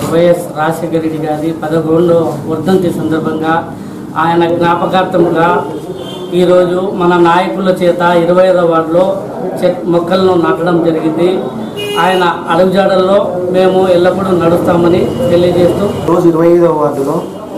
YS Rajasekhara Reddy గారి పదకొండో వర్ధంతి సందర్భంగా ఆయన జ్ఞాపకార్థముగా ఈరోజు మన నాయకుల చేత ఇరవై ఐదో వార్డులో చెట్ మొక్కలను నాటడం జరిగింది ఆయన అడుగుజాడల్లో మేము ఎల్లప్పుడూ నడుస్తామని తెలియజేస్తూ రోజు ఇరవై ఐదవ వార్డులో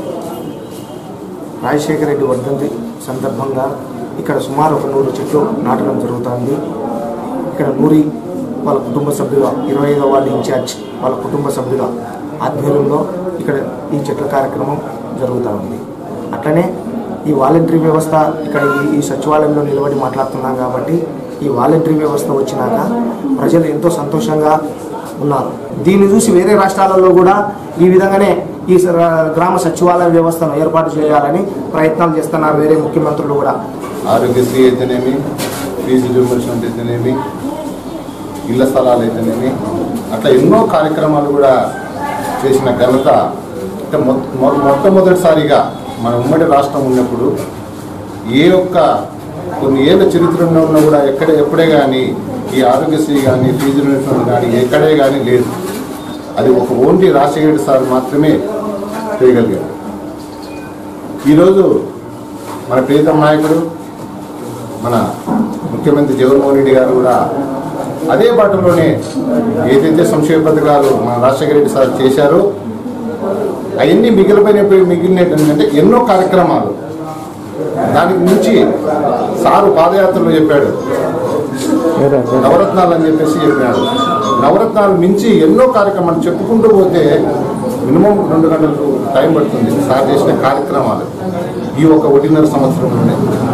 రాజశేఖర రెడ్డి వర్ధంతి సందర్భంగా ఇక్కడ సుమారు ఒక నూరు చెట్లు నాటడం జరుగుతుంది ఇక్కడ నూరి వాళ్ళ కుటుంబ సభ్యుల ఇరవై ఐదవ వార్డు ఇన్ఛార్జ్ వాళ్ళ కుటుంబ సభ్యుల ఆధ్వర్యంలో ఇక్కడ ఈ చెట్ల కార్యక్రమం జరుగుతూ ఉంది అట్లనే ఈ వాలంటరీ వ్యవస్థ ఇక్కడ ఈ ఈ సచివాలయంలో నిలబడి మాట్లాడుతున్నాం కాబట్టి ఈ వాలంటరీ వ్యవస్థ వచ్చినాక ప్రజలు ఎంతో సంతోషంగా ఉన్నారు దీన్ని చూసి వేరే రాష్ట్రాలలో కూడా ఈ విధంగానే ఈ స- గ్రామ సచివాలయ వ్యవస్థను ఏర్పాటు చేయాలని ప్రయత్నాలు చేస్తున్నారు వేరే ముఖ్యమంత్రులు కూడా ఆరోగ్యశ్రీ అయితేనేమి ఫీజు రియంబర్స్మెంట్ అయితేనేమి ఇళ్ల స్థలాలు అయితేనేమి అట్లా ఎన్నో కార్యక్రమాలు కూడా చేసిన ఘనత అంటే మొ- మొ- మొట్టమొదటిసారిగా మన ఉమ్మడి రాష్ట్రం ఉన్నప్పుడు ఏ ఒక్క కొన్ని ఏళ్ళ చరిత్ర ఉన్నా ఉన్నా కూడా ఎక్కడ ఎప్పుడే కానీ ఈ ఆరోగ్యశ్రీ కానీ ఫీజు రియంబర్స్మెంట్ కానీ ఎక్కడే కానీ లేదు అది ఒక ఓన్లీ రాజశేఖర సార్ మాత్రమే చేయగలిగారు ఈరోజు మన ప్రీతం నాయకుడు మన ముఖ్యమంత్రి జగన్మోహన్ రెడ్డి గారు కూడా అదే బాటలోనే ఏదైతే సంక్షేమ పథకాలు మన రాజశేఖర రెడ్డి సార్ చేశారో అవన్నీ మిగిలిపోయిన మిగిలినట్టు ఏంటంటే ఎన్నో కార్యక్రమాలు దానికి మించి సారు పాదయాత్రలో చెప్పాడు నవరత్నాలు అని చెప్పేసి చెప్పినాడు నవరత్నాలు మించి ఎన్నో కార్యక్రమాలు చెప్పుకుంటూ పోతే మినిమం రెండు గంటలు టైం పడుతుంది సార్ చేసిన కార్యక్రమాలు ఈ ఒక ఒకటిన్నర సంవత్సరంలోనే